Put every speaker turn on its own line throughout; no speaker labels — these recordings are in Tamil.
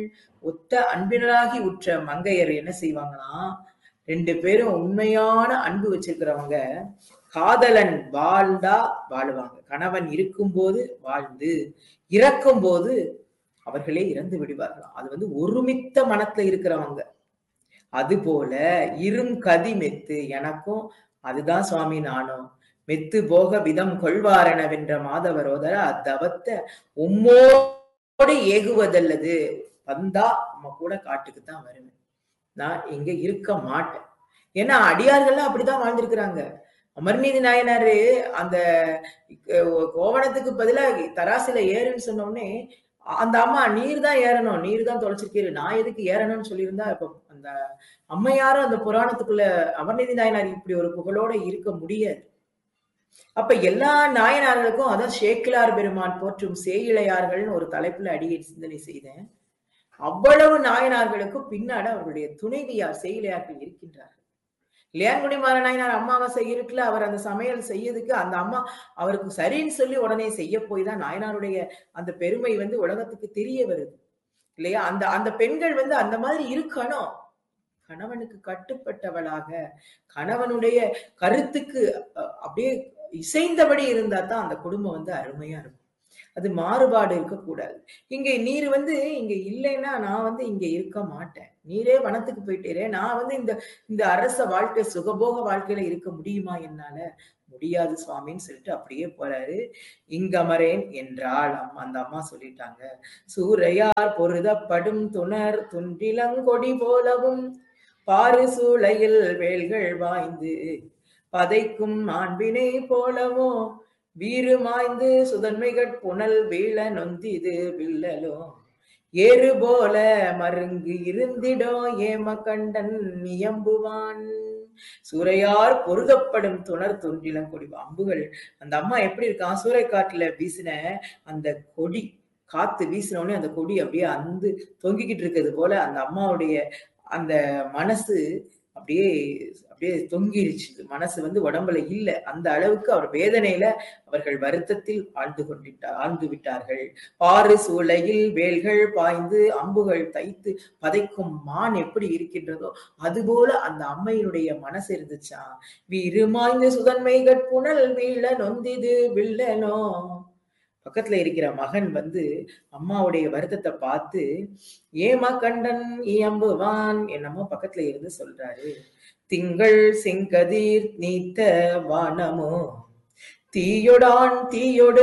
ஒத்த அன்பினராகி உற்ற மங்கையர் என்ன செய்வாங்களாம் ரெண்டு பேரும் உண்மையான அன்பு வச்சிருக்கிறவங்க காதலன் வாழ்ந்தா வாழுவாங்க கணவன் இருக்கும்போது வாழ்ந்து இறக்கும் போது அவர்களே இறந்து விடுவார்களாம் அது வந்து ஒருமித்த மனத்துல இருக்கிறவங்க அது போல இரும் கதி மெத்து எனக்கும் அதுதான் சுவாமி நானும் மெத்து போக விதம் கொள்வாரெனவென்ற மாதவரோதர அத்தவத்தை உம்மோடு ஏகுவதல்லது வந்தா நம்ம கூட காட்டுக்கு தான் வருவேன் நான் இங்க இருக்க மாட்டேன் ஏன்னா அடியார்கள்லாம் அப்படிதான் வாழ்ந்திருக்கிறாங்க அமர்நீதி நாயனாரு அந்த அஹ், கோவணத்துக்கு பதிலா தராசுல ஏறுன்னு சொன்ன உடனே அந்த அம்மா நீர் தான் ஏறணும் நீர் தான் தொலைச்சிருக்கீரு நான் எதுக்கு ஏறணும்னு சொல்லியிருந்தா இப்ப அந்த அம்மையாரும் அந்த புராணத்துக்குள்ள அமர்நீதி நாயனார் இப்படி ஒரு புகழோட இருக்க முடியாது அப்ப எல்லா நாயனார்களுக்கும் அதான் சேக்கிலார் பெருமான் போற்றும் சேயிழையார்கள்னு ஒரு தலைப்புல அடியை சிந்தனை செய்தேன் அவ்வளவு நாயனார்களுக்கும் பின்னாடி அவர்களுடைய துணைவியார் சேயிழையார்கள் இருக்கின்றார்கள் லியான்குடி நாயனார் அமாவாசை இருக்குல்ல அவர் அந்த சமையல் செய்யறதுக்கு அந்த அம்மா அவருக்கு சரின்னு சொல்லி உடனே செய்ய போய் தான் நாயனாருடைய அந்த பெருமை வந்து உலகத்துக்கு தெரிய வருது இல்லையா அந்த அந்த பெண்கள் வந்து அந்த மாதிரி இருக்கணும் கணவனுக்கு கட்டுப்பட்டவளாக கணவனுடைய கருத்துக்கு அஹ், அப்படியே இசைந்தபடி இருந்தா தான் அந்த குடும்பம் வந்து அருமையா இருக்கும் அது மாறுபாடு இருக்கக்கூடாது இங்க நீர் வந்து இங்க இல்லைன்னா நான் வந்து இங்க இருக்க மாட்டேன் நீரே வனத்துக்கு போயிட்டீரே நான் வந்து இந்த இந்த அரச வாழ்க்கை சுகபோக வாழ்க்கையில இருக்க முடியுமா என்னால முடியாது சுவாமின்னு சொல்லிட்டு அப்படியே போறாரு இங்கமரேன் என்றாள் அம்மா அந்த அம்மா சொல்லிட்டாங்க சூறையார் பொருதப்படும் துணர் துன்றிலங்கொடி போலவும் பாரு சூளையில் வேல்கள் வாய்ந்து பதைக்கும் மாண்பினை போலவும் வீறு மாய்ந்து சுதன்மைகட் புனல் வீழ நொந்திது வில்லலோ ஏறு போல மருங்கு இருந்திடோ ஏம கண்டன் நியம்புவான் சூறையார் பொருதப்படும் துணர் தோன்றிலம் கொடி அம்புகள் அந்த அம்மா எப்படி இருக்கான் சூறைக்காட்டுல வீசின அந்த கொடி காத்து வீசின உடனே அந்த கொடி அப்படியே அந்து தொங்கிக்கிட்டு இருக்கிறது போல அந்த அம்மாவுடைய அந்த மனசு அப்படியே அப்படியே தொங்கிடுச்சு மனசு வந்து உடம்புல இல்ல அந்த அளவுக்கு அவர் வேதனையில அவர்கள் வருத்தத்தில் ஆழ்ந்து கொண்டிட்டார் ஆழ்ந்து விட்டார்கள் பாறு சூளையில் வேல்கள் பாய்ந்து அம்புகள் தைத்து பதைக்கும் மான் எப்படி இருக்கின்றதோ அதுபோல அந்த அம்மையினுடைய மனசு இருந்துச்சா வீருமாய்ந்து சுதன்மை கட்புணல் வீழ நொந்திது வில்லனோ பக்கத்துல இருக்கிற மகன் வந்து அம்மாவுடைய வருத்தத்தை பார்த்து ஏமா கண்டன் இயம்புவான் என்னமோ பக்கத்துல இருந்து சொல்றாரு திங்கள் செங்கதிர் நீத்த வானமோ தீயொடான் தீயொடு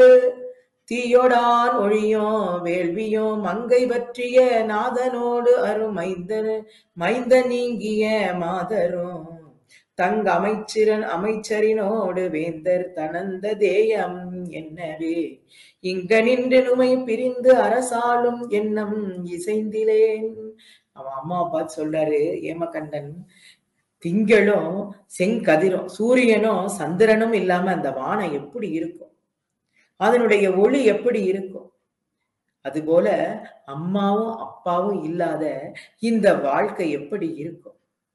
தீயொடான் ஒழியோ வேள்வியோ மங்கை பற்றிய நாதனோடு அருமைந்தர் மைந்த நீங்கிய மாதரும் தங்க அமைச்சிரன் அமைச்சரினோடு வேந்தர் தனந்த தேயம் என்னவே இங்க நின்று நுமை பிரிந்து அரசாளும் எண்ணம் இசைந்திலேன் அவன் அம்மா பார்த்து சொல்றாரு ஏமகண்டன் திங்களும் செங்கதிரும் சூரியனும் சந்திரனும் இல்லாம அந்த வானம் எப்படி இருக்கும் அதனுடைய ஒளி எப்படி இருக்கும் அதுபோல அம்மாவும் அப்பாவும் இல்லாத இந்த வாழ்க்கை எப்படி இருக்கும்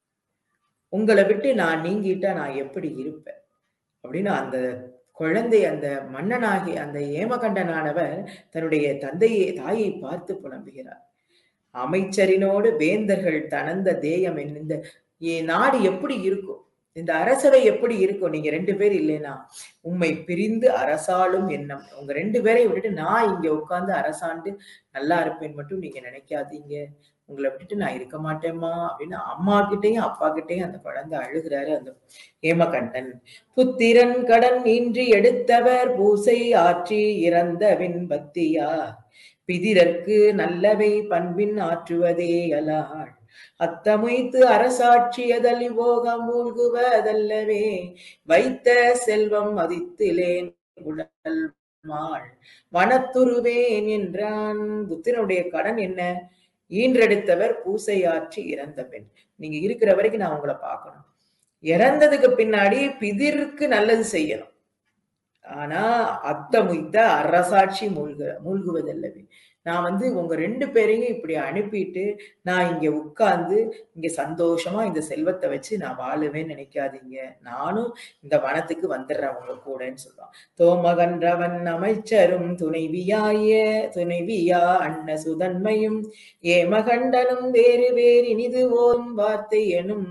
உங்களை விட்டு நான் நீங்கிட்டா நான் எப்படி இருப்பேன் அப்படின்னு அந்த குழந்தை அந்த மன்னனாகி அந்த ஏமகண்டனானவர் தன்னுடைய தந்தையை தாயை பார்த்து புலம்புகிறார் அமைச்சரினோடு வேந்தர்கள் தனந்த தேயம் இந்த என் நாடு எப்படி இருக்கும் இந்த அரசவை எப்படி இருக்கும் நீங்க ரெண்டு பேர் இல்லைனா உண்மை பிரிந்து அரசாளும் எண்ணம் உங்க ரெண்டு பேரையும் விட்டுட்டு நான் இங்க உட்கார்ந்து அரசாண்டு நல்லா இருப்பேன் மட்டும் நீங்க நினைக்காதீங்க உங்களை விட்டுட்டு நான் இருக்க மாட்டேம்மா அப்படின்னு அம்மா கிட்டையும் அப்பா கிட்டையும் அந்த குழந்தை அழுகிறாரு அந்த ஏமகண்டன் புத்திரன் கடன் இன்றி எடுத்தவர் பூசை ஆற்றி இறந்தவின் பத்தியா பிதிரற்கு நல்லவை பண்பின் ஆற்றுவதே அலாள் அத்தமுய்த்து அரசாட்சியதலி போகம் மூழ்குவதல்லவே வைத்த செல்வம் மதித்திலேன் உடல் மாள் வனத்துருவேன் என்றான் புத்திரனுடைய கடன் என்ன ஈன்றெடுத்தவர் பூசையாற்றி இறந்த பெண் நீங்க இருக்கிற வரைக்கும் நான் உங்களை பார்க்கணும் இறந்ததுக்கு பின்னாடி பிதிருக்கு நல்லது செய்யணும் ஆனா அத்த முய்த்த அரசாட்சி மூழ்க மூழ்குவதல்லவே நான் வந்து உங்க ரெண்டு பேரையும் இப்படி அனுப்பிட்டு நான் இங்க உட்கார்ந்து இங்க சந்தோஷமா இந்த செல்வத்தை வச்சு நான் வாழுவேன்னு நினைக்காதீங்க நானும் இந்த வனத்துக்கு வந்துடுறேன் உங்க கூடன்னு சொல்றான் தோமகன்றவன் அமைச்சரும் துணைவியாய துணைவியா அன்ன சுதன்மையும் ஏமகண்டனும் வேறு வேறு இனிது ஓம் வார்த்தை எனும்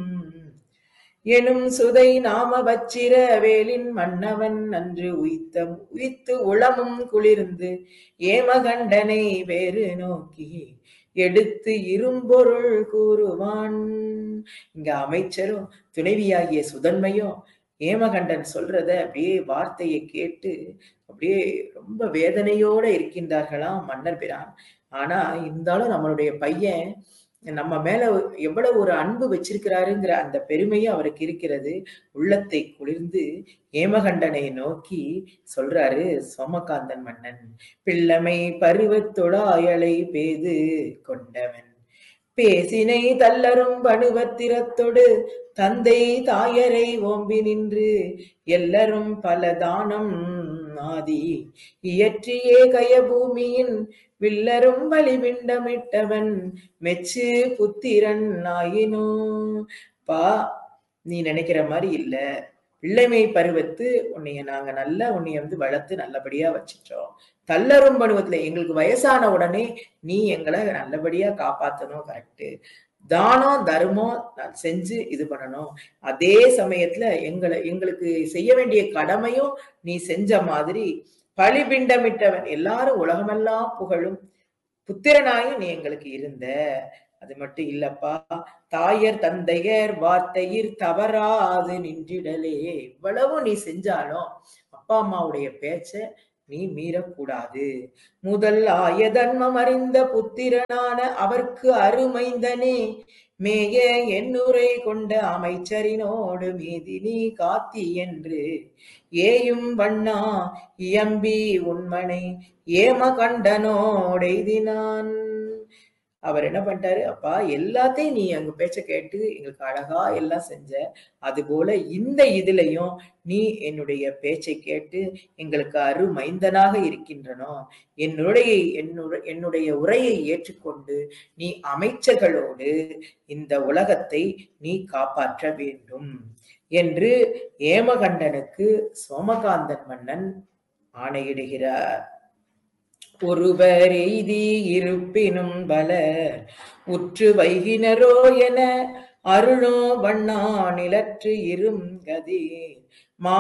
எனும் சுதை நாம வச்சிர வேலின் மன்னவன் அன்று உய்த்த உய்த்து உளமும் குளிர்ந்து ஏமகண்டனை வேறு நோக்கி எடுத்து இரும்பொருள் கூறுவான் இங்க அமைச்சரும் துணைவியாகிய சுதன்மையும் ஏமகண்டன் சொல்றத அப்படியே வார்த்தையை கேட்டு அப்படியே ரொம்ப வேதனையோட இருக்கின்றார்களாம் மன்னர் பிரான் ஆனா இருந்தாலும் நம்மளுடைய பையன் நம்ம மேல எவ்வளவு ஒரு அன்பு வச்சிருக்கிறாருங்கிற அந்த பெருமையும் அவருக்கு இருக்கிறது உள்ளத்தை குளிர்ந்து ஏமகண்டனை நோக்கி சொல்றாரு சோமகாந்தன் மன்னன் பிள்ளமை பருவத்தொடாயலை பேது கொண்டவன் பேசினை தள்ளரும் பணுவத்திரத்தொடு தந்தை தாயரை ஓம்பி நின்று எல்லாரும் பல தானம் ஆதி இயற்றியே கயபூமியின் வில்லரும் வழிபிண்டமிட்டவன் மெச்சு புத்திரன் ஆயினோ பா நீ நினைக்கிற மாதிரி இல்ல பிள்ளைமை பருவத்து உன்னைய நாங்க நல்லா உன்னைய வந்து வளர்த்து நல்லபடியா வச்சிட்டோம் தள்ளரும் பருவத்துல எங்களுக்கு வயசான உடனே நீ எங்களை நல்லபடியா காப்பாத்தணும் கரெக்ட் தானம் தர்மம் நான் செஞ்சு இது பண்ணணும் அதே சமயத்துல எங்களை எங்களுக்கு செய்ய வேண்டிய கடமையும் நீ செஞ்ச மாதிரி பழிபிண்டமிட்டவன் எல்லாரும் உலகமெல்லாம் புகழும் புத்திரனாயும் நீ எங்களுக்கு இருந்த அது மட்டும் இல்லப்பா தாயர் தந்தையர் வார்த்தையிர் தவறாது நின்றிடலே இவ்வளவு நீ செஞ்சாலும் அப்பா அம்மாவுடைய பேச்ச நீ மீறக்கூடாது முதல் ஆய தன்மம் அறிந்த புத்திரனான அவர்க்கு அருமைந்தனே மேய எண்ணுரை கொண்ட அமைச்சரினோடு மீதி நீ காத்தி என்று ஏயும் வண்ணா இயம்பி உண்மனை ஏம கண்டனோடெய்தினான் அவர் என்ன பண்ணிட்டாரு அப்பா எல்லாத்தையும் நீ அங்க பேச்ச கேட்டு எங்களுக்கு அழகா எல்லாம் செஞ்ச அது போல இந்த இதுலயும் நீ என்னுடைய பேச்சை கேட்டு எங்களுக்கு அருமைந்தனாக இருக்கின்றனோ என்னுடைய என்னுடைய என்னுடைய உரையை ஏற்றுக்கொண்டு நீ அமைச்சர்களோடு இந்த உலகத்தை நீ காப்பாற்ற வேண்டும் என்று ஏமகண்டனுக்கு சோமகாந்தன் மன்னன் ஆணையிடுகிறார் ஒருவர் எய்தி இருப்பினும் பலர் உற்று வைகினரோ என அருளோ வண்ணா நிலற்று இரும் கதி